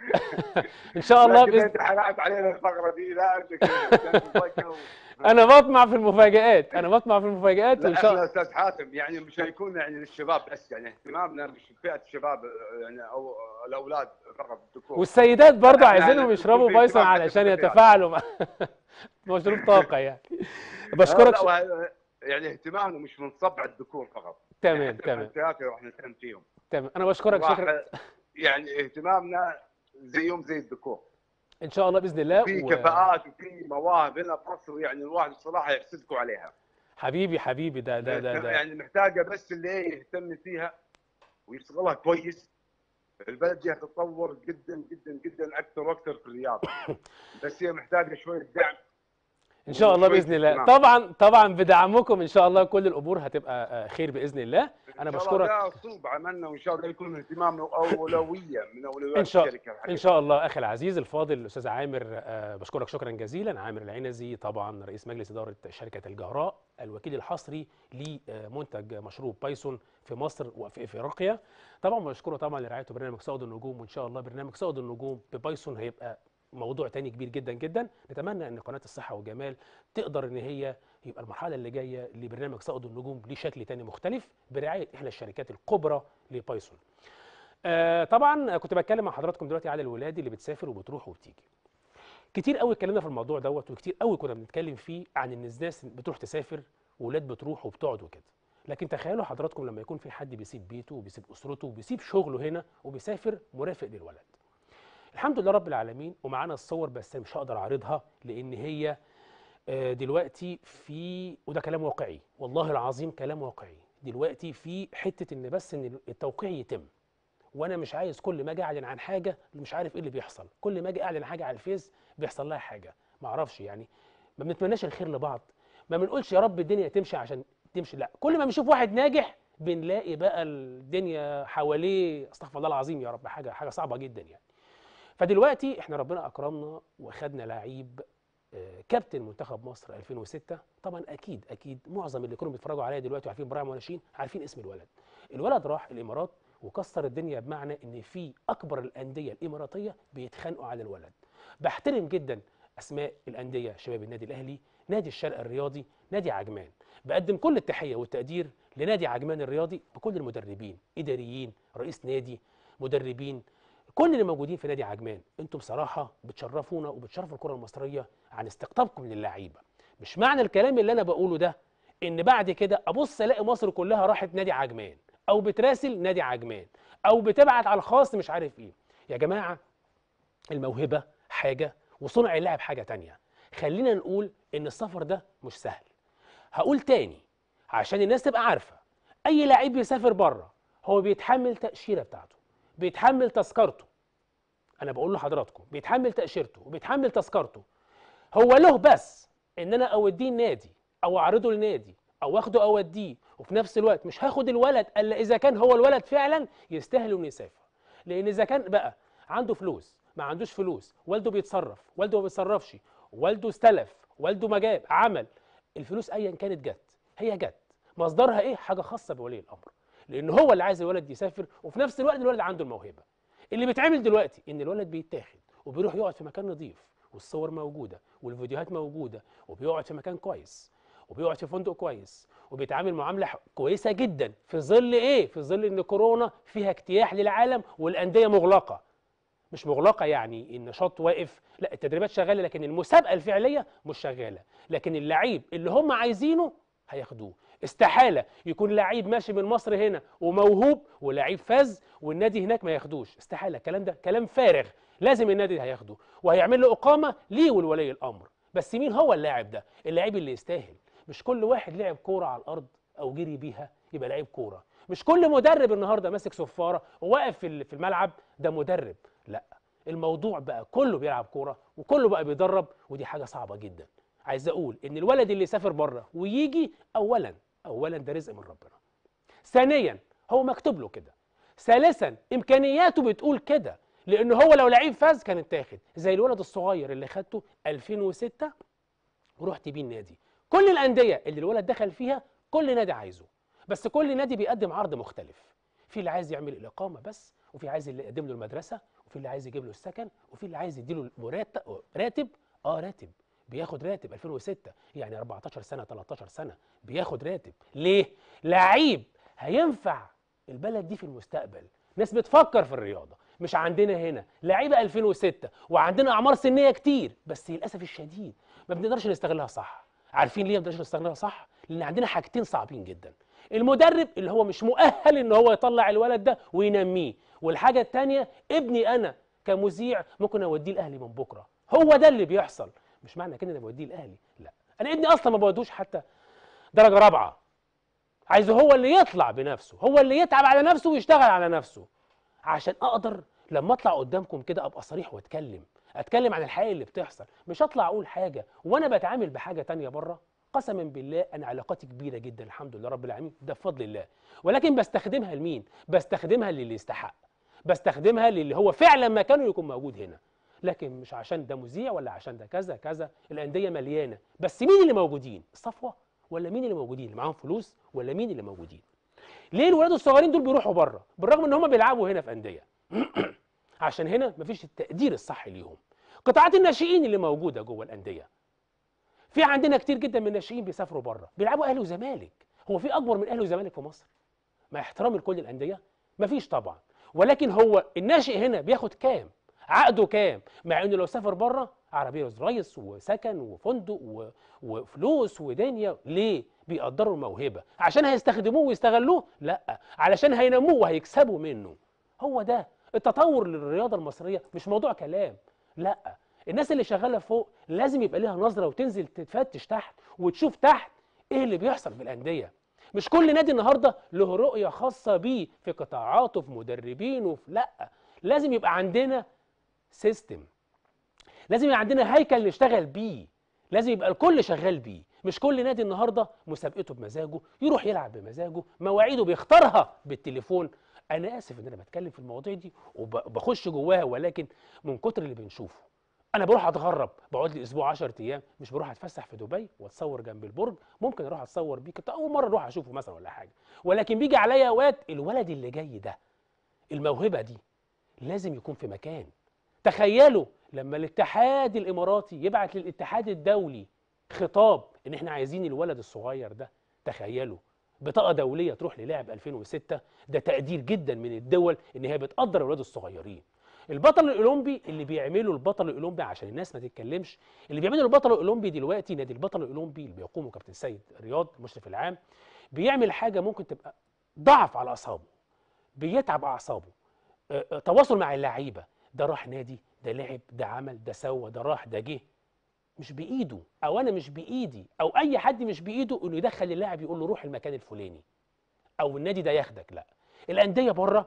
إن شاء الله لا كده بإذن انت حرقت علينا الفقره دي لا انت كده كانت مفاجاه و... أنا بطمع في المفاجآت أنا بطمع في المفاجآت لا وإن شاء احنا الله استاذ حاتم يعني مش هيكون يعني للشباب بس يعني اهتمامنا مش فئه الشباب يعني او الاولاد فقط الذكور والسيدات برضه لا، عايزينهم لا، يشربوا في بايثون اهتمام علشان بالفئات. يتفاعلوا مع مشروب طاقة يعني بشكرك لا، ش... وه- يعني اهتمامنا مش من طبع الذكور فقط تمام حتى تمام الفتيات راح نهتم فيهم تمام أنا بشكرك شكرا راح- يعني اهتمامنا زيهم زي الذكور ان شاء الله باذن الله في و- كفاءات وفي مواهب هنا في مصر يعني الواحد الصراحه يحسدكم عليها حبيبي حبيبي ده ده ده, ده. يعني محتاجه بس اللي إيه يهتم فيها ويشتغلها كويس البلد دي هتتطور جدا جدا جدا اكثر واكثر في الرياضه بس هي محتاجه شويه دعم ان شاء الله وشوية باذن الله اهتمام. طبعا طبعا بدعمكم ان شاء الله كل الامور هتبقى آه، خير باذن الله انا إن شاء الله بشكرك ده اسلوب عملنا وان شاء الله يكون اهتمامنا اولويه من اولويات إن شاء- الشركه الحقيقة. ان شاء الله اخي العزيز الفاضل الاستاذ عامر آه، بشكرك شكرا جزيلا عامر العنزي طبعا رئيس مجلس اداره شركه الجهراء الوكيل الحصري لمنتج مشروب بايثون في مصر وفي افريقيا طبعا بشكره طبعا لرعايته برنامج صعود النجوم وان شاء الله برنامج صعود النجوم ببايثون هيبقى موضوع تاني كبير جدا جدا نتمنى ان قناه الصحه والجمال تقدر ان هي يبقى المرحله اللي جايه لبرنامج صعود النجوم ليه شكل تاني مختلف برعايه احدى الشركات الكبرى لبايثون آه طبعا كنت بتكلم مع حضراتكم دلوقتي على الولاد اللي بتسافر وبتروح وبتيجي كتير قوي اتكلمنا في الموضوع دوت وكتير قوي كنا بنتكلم فيه عن ان الناس بتروح تسافر وولاد بتروح وبتقعد وكده لكن تخيلوا حضراتكم لما يكون في حد بيسيب بيته وبيسيب اسرته وبيسيب شغله هنا وبيسافر مرافق للولد الحمد لله رب العالمين ومعانا الصور بس مش هقدر اعرضها لان هي آه، دلوقتي في وده كلام واقعي والله العظيم كلام واقعي دلوقتي في حته ان بس ان التوقيع يتم وانا مش عايز كل ما اجي اعلن عن حاجه مش عارف ايه اللي بيحصل كل ما اجي اعلن حاجه على الفيس بيحصل لها حاجه ما اعرفش يعني ما بنتمناش الخير لبعض ما بنقولش يا رب الدنيا تمشي عشان تمشي لا كل ما بنشوف واحد ناجح بنلاقي بقى الدنيا حواليه استغفر الله العظيم يا رب حاجه حاجه صعبه جدا يعني فدلوقتي احنا ربنا اكرمنا وخدنا لعيب آه، كابتن منتخب مصر 2006 طبعا اكيد اكيد معظم اللي كانوا بيتفرجوا عليا دلوقتي وعارفين ابراهيم وناشين عارفين اسم الولد الولد راح الامارات وكسر الدنيا بمعنى ان في اكبر الانديه الاماراتيه بيتخانقوا على الولد بحترم جدا اسماء الانديه شباب النادي الاهلي نادي الشرق الرياضي نادي عجمان بقدم كل التحيه والتقدير لنادي عجمان الرياضي بكل المدربين اداريين رئيس نادي مدربين كل اللي موجودين في نادي عجمان انتم بصراحه بتشرفونا وبتشرفوا الكره المصريه عن استقطابكم للعيبه مش معنى الكلام اللي انا بقوله ده ان بعد كده ابص الاقي مصر كلها راحت نادي عجمان او بتراسل نادي عجمان او بتبعت على الخاص مش عارف ايه يا جماعه الموهبه حاجه وصنع اللعب حاجه تانية خلينا نقول ان السفر ده مش سهل هقول تاني عشان الناس تبقى عارفه اي لعيب بيسافر بره هو بيتحمل تاشيره بتاعته بيتحمل تذكرته انا بقول لحضراتكم بيتحمل تاشيرته وبيتحمل تذكرته هو له بس ان انا اوديه النادي او اعرضه لنادي او اخده اوديه وفي نفس الوقت مش هاخد الولد الا اذا كان هو الولد فعلا يستاهل انه يسافر لان اذا كان بقى عنده فلوس ما عندوش فلوس والده بيتصرف والده ما بيتصرفش والده استلف والده ما جاب عمل الفلوس ايا كانت جت هي جت مصدرها ايه حاجه خاصه بولي الامر لان هو اللي عايز الولد يسافر وفي نفس الوقت الولد عنده الموهبه اللي بيتعمل دلوقتي ان الولد بيتاخد وبيروح يقعد في مكان نظيف والصور موجوده والفيديوهات موجوده وبيقعد في مكان كويس وبيقعد في فندق كويس وبيتعامل معامله ح- كويسه جدا في ظل ايه في ظل ان كورونا فيها اجتياح للعالم والانديه مغلقه مش مغلقه يعني النشاط واقف لا التدريبات شغاله لكن المسابقه الفعليه مش شغاله لكن اللعيب اللي هم عايزينه هياخدوه استحاله يكون لعيب ماشي من مصر هنا وموهوب ولعيب فاز والنادي هناك ما ياخدوش استحاله الكلام ده كلام فارغ لازم النادي هياخده وهيعمل له اقامه ليه ولولي الامر بس مين هو اللاعب ده اللاعب اللي يستاهل مش كل واحد لعب كوره على الارض او جري بيها يبقى لعيب كوره مش كل مدرب النهارده ماسك صفاره وواقف في ال- في الملعب ده مدرب لا الموضوع بقى كله بيلعب كوره وكله بقى بيدرب ودي حاجه صعبه جدا عايز اقول ان الولد اللي يسافر بره ويجي اولا اولا ده رزق من ربنا ثانيا هو مكتوب له كده ثالثا امكانياته بتقول كده لان هو لو لعيب فاز كان اتاخد زي الولد الصغير اللي خدته 2006 ورحت بيه النادي كل الانديه اللي الولد دخل فيها كل نادي عايزه بس كل نادي بيقدم عرض مختلف في اللي عايز يعمل الاقامه بس وفي عايز اللي يقدم له المدرسه وفي اللي عايز يجيب له السكن وفي اللي عايز يديله مرتب راتب اه راتب بياخد راتب 2006 يعني 14 سنه 13 سنه بياخد راتب ليه لعيب هينفع البلد دي في المستقبل ناس بتفكر في الرياضه مش عندنا هنا لعيبه 2006 وعندنا اعمار سنيه كتير بس للاسف الشديد ما بنقدرش نستغلها صح عارفين ليه ما بنقدرش نستغلها صح لان عندنا حاجتين صعبين جدا المدرب اللي هو مش مؤهل ان هو يطلع الولد ده وينميه والحاجه الثانيه ابني انا كمذيع ممكن اوديه الاهلي من بكره هو ده اللي بيحصل مش معنى كده انا بوديه الاهلي لا انا ابني اصلا ما بودوش حتى درجه رابعه عايزه هو اللي يطلع بنفسه هو اللي يتعب على نفسه ويشتغل على نفسه عشان اقدر لما اطلع قدامكم كده ابقى صريح واتكلم اتكلم عن الحقيقه اللي بتحصل مش اطلع اقول حاجه وانا بتعامل بحاجه تانية بره قسما بالله انا علاقاتي كبيره جدا الحمد لله رب العالمين ده بفضل الله ولكن بستخدمها لمين بستخدمها للي يستحق بستخدمها للي هو فعلا مكانه يكون موجود هنا لكن مش عشان ده مذيع ولا عشان ده كذا كذا الانديه مليانه بس مين اللي موجودين الصفوه ولا مين اللي موجودين اللي معاهم فلوس ولا مين اللي موجودين ليه الولاد الصغيرين دول بيروحوا بره بالرغم ان هم بيلعبوا هنا في انديه عشان هنا مفيش التقدير الصح ليهم قطاعات الناشئين اللي موجوده جوه الانديه في عندنا كتير جدا من الناشئين بيسافروا بره بيلعبوا اهلي وزمالك هو في اكبر من اهلي وزمالك في مصر مع احترامي لكل الانديه مفيش طبعا ولكن هو الناشئ هنا بياخد كام عقده كام مع انه لو سافر بره عربيه ريس وسكن وفندق و... وفلوس ودنيا ليه بيقدروا الموهبه عشان هيستخدموه ويستغلوه لا علشان هينموه وهيكسبوا منه هو ده التطور للرياضه المصريه مش موضوع كلام لا الناس اللي شغاله فوق لازم يبقى ليها نظره وتنزل تتفتش تحت وتشوف تحت ايه اللي بيحصل في الانديه مش كل نادي النهارده له رؤيه خاصه بيه في قطاعاته في مدربينه في لا لازم يبقى عندنا سيستم لازم يبقى عندنا هيكل نشتغل بيه لازم يبقى الكل شغال بيه مش كل نادي النهارده مسابقته بمزاجه يروح يلعب بمزاجه مواعيده بيختارها بالتليفون انا اسف ان انا بتكلم في المواضيع دي وبخش جواها ولكن من كتر اللي بنشوفه انا بروح اتغرب بقعد لي اسبوع 10 ايام مش بروح اتفسح في دبي واتصور جنب البرج ممكن اروح اتصور بيه كنت اول مره اروح اشوفه مثلا ولا حاجه ولكن بيجي عليا اوقات الولد اللي جاي ده الموهبه دي لازم يكون في مكان تخيلوا لما الاتحاد الاماراتي يبعت للاتحاد الدولي خطاب ان احنا عايزين الولد الصغير ده تخيلوا بطاقه دوليه تروح للاعب 2006 ده تقدير جدا من الدول ان هي بتقدر الاولاد الصغيرين البطل الاولمبي اللي بيعمله البطل الاولمبي عشان الناس ما تتكلمش اللي بيعمله البطل الاولمبي دلوقتي نادي البطل الاولمبي اللي بيقومه كابتن سيد رياض المشرف العام بيعمل حاجه ممكن تبقى ضعف على اعصابه بيتعب اعصابه آه، آه، تواصل مع اللعيبه ده راح نادي ده لعب ده عمل ده سوى ده راح ده جه مش بايده او انا مش بايدي او اي حد مش بايده انه يدخل اللاعب يقول له روح المكان الفلاني او النادي ده ياخدك لا الانديه بره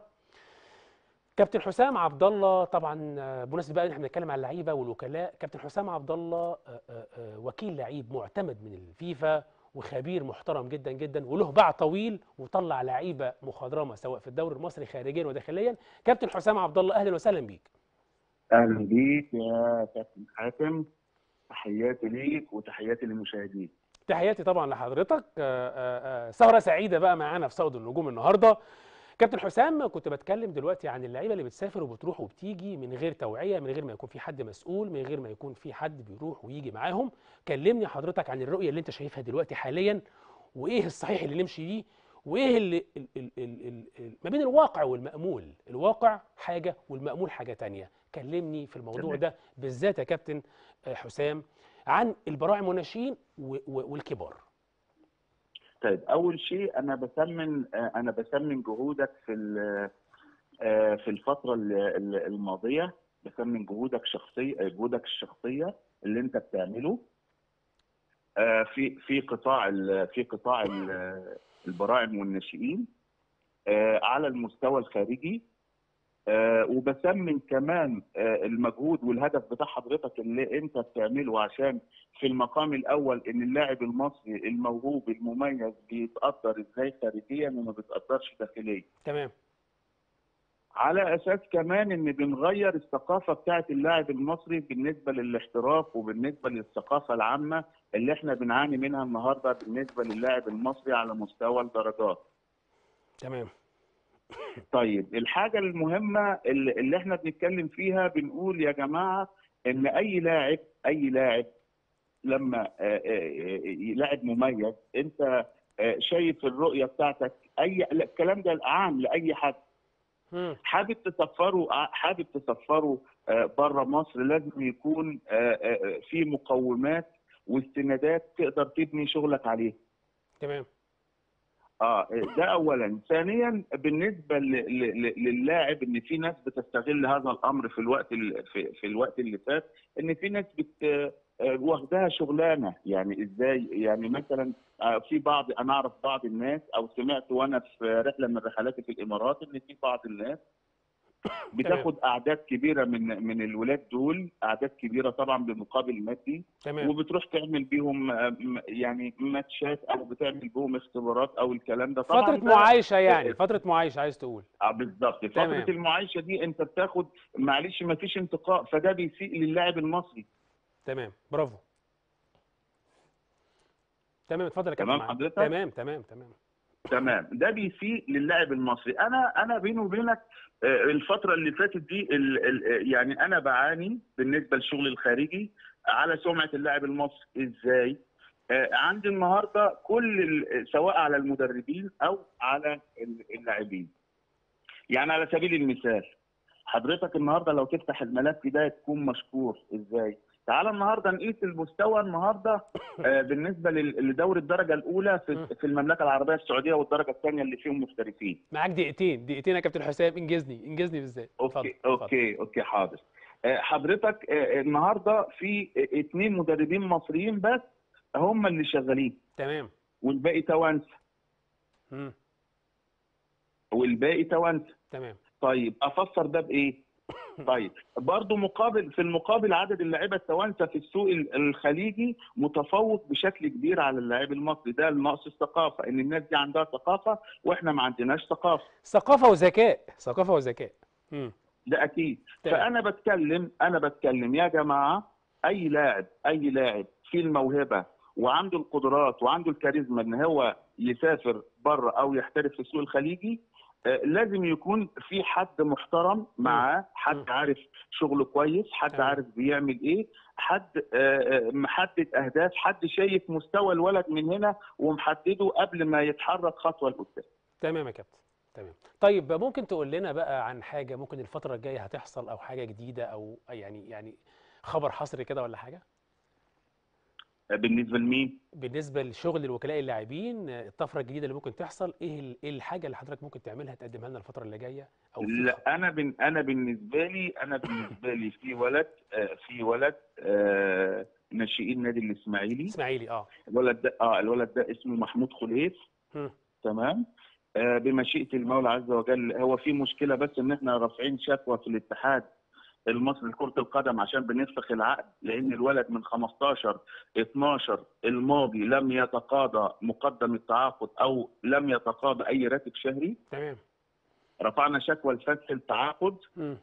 كابتن حسام عبد الله طبعا آه، بمناسبه بقى ان احنا بنتكلم عن اللعيبه والوكلاء كابتن حسام عبد الله آه، آه، آه، وكيل لعيب معتمد من الفيفا وخبير محترم جدا جدا وله باع طويل وطلع لعيبه مخضرمه سواء في الدوري المصري خارجيا وداخليا كابتن حسام عبد الله اهلا وسهلا بيك اهلا بيك يا كابتن حاتم تحياتي ليك وتحياتي للمشاهدين تحياتي طبعا لحضرتك آه، آه، آه، سهرة سعيدة بقى معانا في صوت النجوم النهارده كابتن حسام كنت بتكلم دلوقتي عن اللعيبه اللي بتسافر وبتروح وبتيجي من غير توعيه من غير ما يكون في حد مسؤول من غير ما يكون في حد بيروح ويجي معاهم كلمني حضرتك عن الرؤيه اللي انت شايفها دلوقتي حاليا وايه الصحيح اللي نمشي بيه وايه اللي ال ال ال ال ال ما بين الواقع والمأمول الواقع حاجه والمأمول حاجه تانية كلمني في الموضوع تمام. ده بالذات يا كابتن آه، حسام عن البراعم والناشئين و- و- والكبار طيب اول شيء انا بثمن آه، انا بثمن جهودك في ال- آه، في الفتره ال- ال- الماضيه بثمن جهودك شخصيه جهودك الشخصيه اللي انت بتعمله آه، في في قطاع ال- في قطاع ال- البراعم والناشئين آه، على المستوى الخارجي آه، وبثمن كمان آه، المجهود والهدف بتاع حضرتك اللي انت بتعمله عشان في المقام الاول ان اللاعب المصري الموهوب المميز بيتقدر ازاي خارجيا وما بيتقدرش داخليا تمام على اساس كمان ان بنغير الثقافه بتاعت اللاعب المصري بالنسبه للاحتراف وبالنسبه للثقافه العامه اللي احنا بنعاني منها النهارده بالنسبه للاعب المصري على مستوى الدرجات تمام طيب الحاجة المهمة اللي اللي احنا بنتكلم فيها بنقول يا جماعة ان اي لاعب اي لاعب لما آه، آه، آه، لاعب مميز انت آه، شايف الرؤية بتاعتك اي لا، الكلام ده عام لاي حد مم. حابب تسفره حابب تسفره بره مصر لازم يكون آه، آه، في مقومات واستنادات تقدر تبني شغلك عليها تمام اه ده اولا ثانيا بالنسبه ل- ل- ل- للاعب ان في ناس بتستغل هذا الامر في الوقت ال- في, في الوقت اللي فات ان في ناس بت آه، واخداها شغلانه يعني ازاي يعني مثلا آه، في بعض انا اعرف بعض الناس او سمعت وانا في رحله من رحلاتي في الامارات ان في بعض الناس بتاخد اعداد كبيره من من الولاد دول اعداد كبيره طبعا بمقابل مادي تمام وبتروح تعمل بيهم آه، م- يعني ماتشات او بتعمل بيهم اختبارات او الكلام ده طبعا فترة ده- معايشة يعني فترة معايشة عايز تقول اه بالظبط تمام. فتره المعايشه دي انت بتاخد معلش ما فيش انتقاء فده بيسيء للاعب المصري تمام برافو تمام اتفضل يا كابتن تمام معاك. حضرتك؟ تمام تمام تمام تمام ده بيسيء للاعب المصري انا انا بيني وبينك آه، الفتره اللي فاتت دي ال ال يعني انا بعاني بالنسبه للشغل الخارجي على سمعه اللاعب المصري ازاي آه، عندي النهارده كل ال- سواء على المدربين او على ال- اللاعبين يعني على سبيل المثال حضرتك النهارده لو تفتح الملف ده تكون مشكور ازاي تعال النهارده نقيس المستوى النهارده آه، بالنسبه لل- لدوري الدرجه الاولى مم. في في المملكه العربيه السعوديه والدرجه الثانيه اللي فيهم محترفين معاك دقيقتين دقيقتين يا كابتن حسام انجزني انجزني بالذات اتفضل اوكي اتفضل. اوكي اوكي حاضر آه، حضرتك آه، النهارده في آه، اثنين مدربين مصريين بس هم اللي شغالين تمام والباقي توانسه مم. والباقي توانسه تمام طيب افسر ده بايه؟ طيب برضه مقابل في المقابل عدد اللاعيبه التوانسه في السوق ال- الخليجي متفوق بشكل كبير على اللاعب المصري ده نقص الثقافه ان الناس دي عندها ثقافه واحنا ما عندناش ثقافه ثقافة وذكاء ثقافة وذكاء مم. ده اكيد تمام. فانا بتكلم انا بتكلم يا جماعه اي لاعب اي لاعب فيه الموهبه وعنده القدرات وعنده الكاريزما ان هو يسافر بره او يحترف في السوق الخليجي آه، لازم يكون في حد محترم معاه مم. حد عارف شغله كويس حد تمام. عارف بيعمل ايه حد آه، آه، محدد اهداف حد شايف مستوى الولد من هنا ومحدده قبل ما يتحرك خطوه لقدام تمام يا كابتن تمام طيب ممكن تقول لنا بقى عن حاجة ممكن الفترة الجاية هتحصل أو حاجة جديدة أو يعني يعني خبر حصري كده ولا حاجة آه، بالنسبه لمين بالنسبة لشغل الوكلاء اللاعبين آه، الطفرة الجديدة اللي ممكن تحصل إيه ال- إيه الحاجة اللي حضرتك ممكن تعملها تقدمها لنا الفترة اللي جاية أو في لا انا بن انا بالنسبه لي انا بالنسبه لي في ولد آه، في ولد آه، ناشئين نادي الاسماعيلي إسماعيلي أه الولد ده اه الولد ده اسمه محمود خليف مم. تمام آه، بمشيئه المولى عز وجل هو في مشكله بس ان احنا رافعين شكوى في الاتحاد المصري لكره القدم عشان بنفسخ العقد لان الولد من 15 12 الماضي لم يتقاضى مقدم التعاقد او لم يتقاضى اي راتب شهري تمام رفعنا شكوى لفسخ التعاقد مم.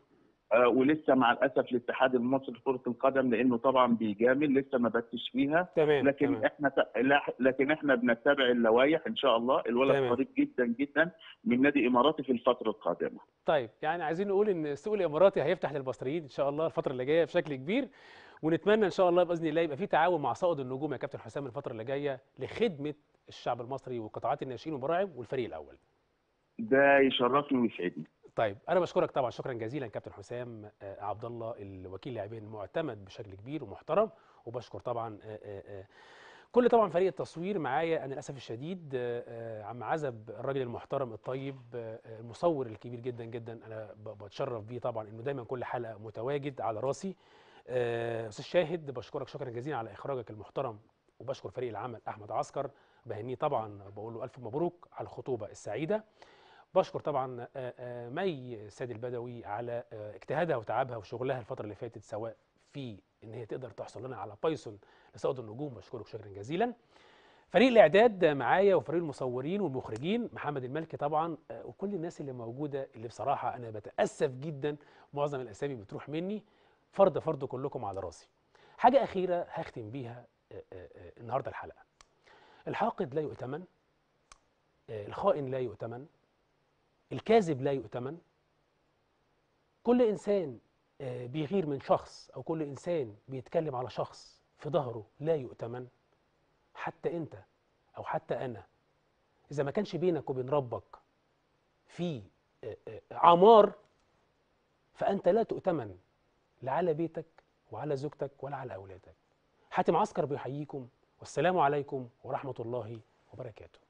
آه، ولسه مع الاسف الاتحاد المصري لكره القدم لانه طبعا بيجامل لسه ما بتش فيها تمام لكن تمام. احنا ت- لا- لكن احنا بنتبع اللوائح ان شاء الله الولد تمام. قريب جدا جدا من نادي اماراتي في الفتره القادمه طيب يعني عايزين نقول ان السوق الاماراتي هيفتح للمصريين ان شاء الله الفتره اللي جايه بشكل كبير ونتمنى ان شاء الله باذن الله يبقى في تعاون مع صائد النجوم يا كابتن حسام الفتره اللي جايه لخدمه الشعب المصري وقطاعات الناشئين والمراعب والفريق الاول ده يشرفني ويسعدني طيب انا بشكرك طبعا شكرا جزيلا كابتن حسام آه، عبد الله الوكيل لاعبين المعتمد بشكل كبير ومحترم وبشكر طبعا آه، آه، آه، كل طبعا فريق التصوير معايا انا للاسف الشديد آه، آه، عم عزب الراجل المحترم الطيب آه، آه، المصور الكبير جدا جدا انا ب- بتشرف بيه طبعا انه دايما كل حلقه متواجد على راسي آه، استاذ شاهد بشكرك شكرا جزيلا على اخراجك المحترم وبشكر فريق العمل احمد عسكر بهنيه طبعا بقول له الف مبروك على الخطوبه السعيده بشكر طبعا آه، آه، مي سيد البدوي على آه، اجتهادها وتعبها وشغلها الفتره اللي فاتت سواء في ان هي تقدر تحصل لنا على بايثون لصائد النجوم بشكرك شكرا جزيلا فريق الاعداد معايا وفريق المصورين والمخرجين محمد الملكي طبعا آه، وكل الناس اللي موجوده اللي بصراحه انا بتاسف جدا معظم الاسامي بتروح مني فرد فرد كلكم على راسي حاجه اخيره هختم بيها آه، آه، آه، النهارده الحلقه الحاقد لا يؤتمن آه، الخائن لا يؤتمن الكاذب لا يؤتمن كل انسان آه، بيغير من شخص او كل انسان بيتكلم على شخص في ظهره لا يؤتمن حتى انت او حتى انا اذا ما كانش بينك وبين ربك في آه، آه، عمار فانت لا تؤتمن لا على بيتك وعلى زوجتك ولا على اولادك حاتم عسكر بيحييكم والسلام عليكم ورحمه الله وبركاته